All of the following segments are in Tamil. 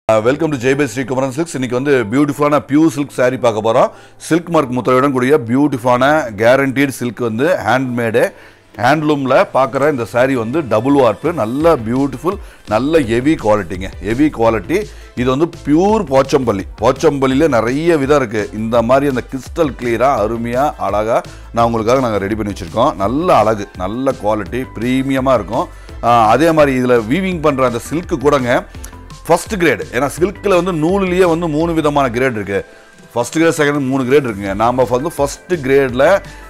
வெல்கம் டு ஜெய்பே ஸ்ரீ குமரன் சில்க்ஸ் இன்னைக்கு வந்து பியூட்டிஃபுல்லான பியூர் சில்க் saree பார்க்க போகிறோம் சில்க் மார்க் முத்திரையுடன் கூடிய பியூட்டிஃபுல்லான கேரண்டீட் சில்க் வந்து ஹேண்ட்மேடு ஹேண்ட்லூமில் பார்க்குற இந்த saree வந்து டபுள் வார்ப்பு நல்ல பியூட்டிஃபுல் நல்ல ஹெவி குவாலிட்டிங்க ஹெவி குவாலிட்டி இது வந்து பியூர் போச்சம்பள்ளி போச்சம்பள்ளியில நிறைய விதம் இருக்குது இந்த மாதிரி அந்த கிறிஸ்டல் கிளியராக அருமையாக அழகாக நான் உங்களுக்காக நாங்கள் ரெடி பண்ணி வச்சுருக்கோம் நல்ல அழகு நல்ல குவாலிட்டி ப்ரீமியமாக இருக்கும் ஆஹ் அதே மாதிரி இதில் வீவிங் பண்ணுற அந்த சில்க்கு கூடங்க ஃபர்ஸ்ட் கிரேடு ஏன்னா சில்கில் வந்து நூலுலேயே வந்து மூணு விதமான கிரேட் இருக்குது ஃபர்ஸ்ட் கிரேட் செகண்ட் மூணு கிரேட் இருக்குங்க நாம் வந்து ஃபர்ஸ்ட் கிரேடில்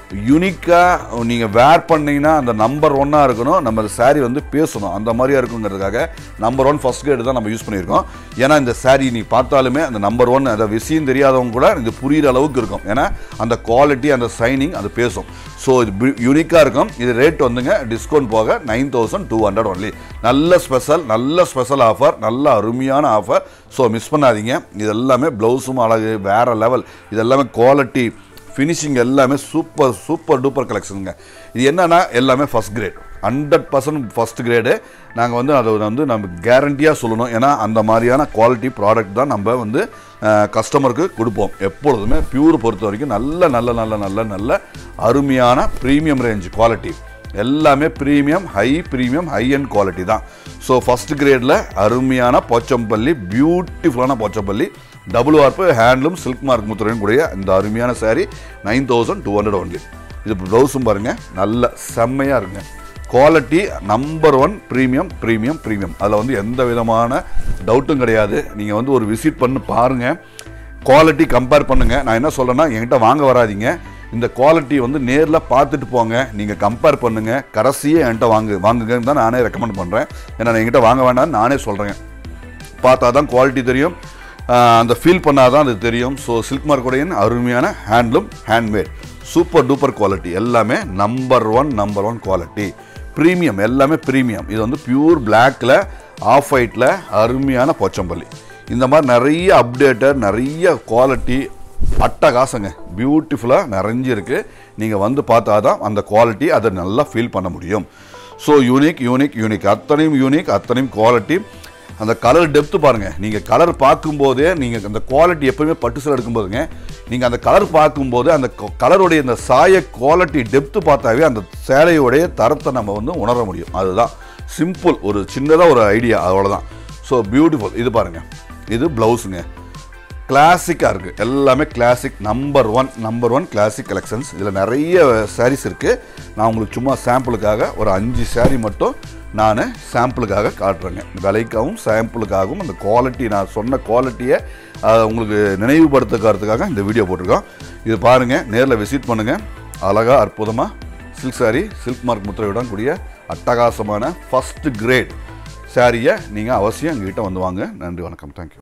யூனிக்காக நீங்கள் வேர் பண்ணீங்கன்னா அந்த நம்பர் ஒன்னாக இருக்கணும் நம்ம saree வந்து பேசணும் அந்த மாதிரியா இருக்குங்கிறதுக்காக நம்பர் ஒன் ஃபர்ஸ்ட் கிரேடு தான் நம்ம யூஸ் பண்ணியிருக்கோம் ஏன்னா இந்த saree நீ பார்த்தாலுமே அந்த நம்பர் ஒன் அந்த விஷயம் தெரியாதவங்க கூட இது புரியுற அளவுக்கு இருக்கும் ஏன்னா அந்த குவாலிட்டி அந்த சைனிங் அது பேசும் ஸோ இது யூனிக்காக இருக்கும் இது ரேட் வந்துங்க டிஸ்கவுண்ட் போக nine thousand two hundred only நல்ல ஸ்பெஷல் நல்ல ஸ்பெஷல் ஆஃபர் நல்ல அருமையான ஆஃபர் ஸோ மிஸ் பண்ணாதீங்க இது எல்லாமே ப்ளவுஸும் அழகு வேறு லெவல் இது எல்லாமே குவாலிட்டி ஃபினிஷிங் எல்லாமே சூப்பர் சூப்பர் டூப்பர் கலெக்ஷனுங்க இது என்னன்னா எல்லாமே first grade hundred percent first grade நாங்கள் வந்து அதை வந்து நம்ம கேரண்டியாக சொல்லணும் ஏன்னா அந்த மாதிரியான குவாலிட்டி ப்ராடக்ட் தான் நம்ம வந்து கஸ்டமருக்கு கொடுப்போம் எப்பொழுதுமே பியூர் பொறுத்த வரைக்கும் நல்ல நல்ல நல்ல நல்ல நல்ல அருமையான ப்ரீமியம் ரேஞ்ச் குவாலிட்டி எல்லாமே premium high premium high and quality தான் ஸோ ஃபஸ்ட் கிரேடில் அருமையான போச்சம்பள்ளி பியூட்டிஃபுல்லான போச்சம்பள்ளி டபுள் வார்ப்பு ஹேண்ட்லூம் சில்க் மார்க் முத்துரையும் கூடிய இந்த அருமையான saree nine thousand two hundred only இது ப்ளவுஸும் பாருங்கள் நல்ல செம்மையாக இருக்குங்க quality number one premium premium premium அதில் வந்து எந்த விதமான டவுட்டும் கிடையாது நீங்கள் வந்து ஒரு விசிட் பண்ணி பாருங்கள் குவாலிட்டி கம்பேர் பண்ணுங்க நான் என்ன சொல்றேன்னா என்கிட்ட வாங்க வராதீங்க இந்த குவாலிட்டி வந்து நேரில் பார்த்துட்டு போங்க நீங்கள் கம்பேர் பண்ணுங்க கடைசியே என்கிட்ட வாங்கு வாங்குங்கன்னு தான் நானே ரெக்கமெண்ட் பண்ணுறேன் ஏன்னா நான் என்கிட்ட வாங்க வேண்டாம்னு நானே சொல்கிறேன் பார்த்தா தான் குவாலிட்டி தெரியும் ஆஹ் அந்த ஃபீல் பண்ணாதான் அது தெரியும் ஸோ சில்க் மார்க்குடைய அருமையான handloom handmade super duper quality எல்லாமே number one number one quality premium எல்லாமே ப்ரீமியம் இது வந்து பியூர் பிளாக்ல ஆஃப் ஒயிட்டில் அருமையான போச்சம்பள்ளி இந்த மாதிரி நிறைய அப்டேட்டட் நிறைய குவாலிட்டி அட்டகாசங்க பியூட்டிஃபுல்லாக நிறைஞ்சிருக்கு நீங்கள் வந்து பார்த்தா தான் அந்த குவாலிட்டி அதை நல்லா ஃபீல் பண்ண முடியும் ஸோ யூனிக் யூனிக் யூனிக் அத்தனையும் யூனிக் அத்தனையும் குவாலிட்டி அந்த கலர் டெப்த்து பாருங்கள் நீங்கள் கலர் பார்க்கும்போதே நீங்கள் அந்த குவாலிட்டி எப்பவுமே பட்டு சேலை எடுக்கும்போதுங்க நீங்கள் அந்த கலர் பார்க்கும்போது அந்த கலருடைய அந்த சாய குவாலிட்டி டெப்த்து பார்த்தாவே அந்த சேலையுடைய தரத்தை நம்ம வந்து உணர முடியும் அதுதான் சிம்பிள் ஒரு சின்னதாக ஒரு ஐடியா அவ்வளோதான் ஸோ பியூட்டிஃபுல் இது பாருங்கள் இது ப்ளவுஸுங்க கிளாசிக்காக இருக்குது எல்லாமே classic number one number one classic collections இதில் நிறைய sarees இருக்குது நான் உங்களுக்கு சும்மா சாம்பிளுக்காக ஒரு அஞ்சு saree மட்டும் நான் சாம்பிளுக்காக காட்டுறேங்க விலைக்காகவும் சாம்பிளுக்காகவும் அந்த குவாலிட்டி நான் சொன்ன குவாலிட்டியை உங்களுக்கு நினைவுபடுத்துக்கிறதுக்காக இந்த வீடியோ போட்டிருக்கோம் இது பாருங்கள் நேரில் விசிட் பண்ணுங்கள் அழகாக அற்புதமாக சில்க் saree சில்க் மார்க் முத்திரையுடன் கூடிய அட்டகாசமான ஃபஸ்ட் கிரேட் சாரியை நீங்கள் அவசியம் எங்ககிட்ட வந்து வாங்க நன்றி வணக்கம் தேங்க்யூ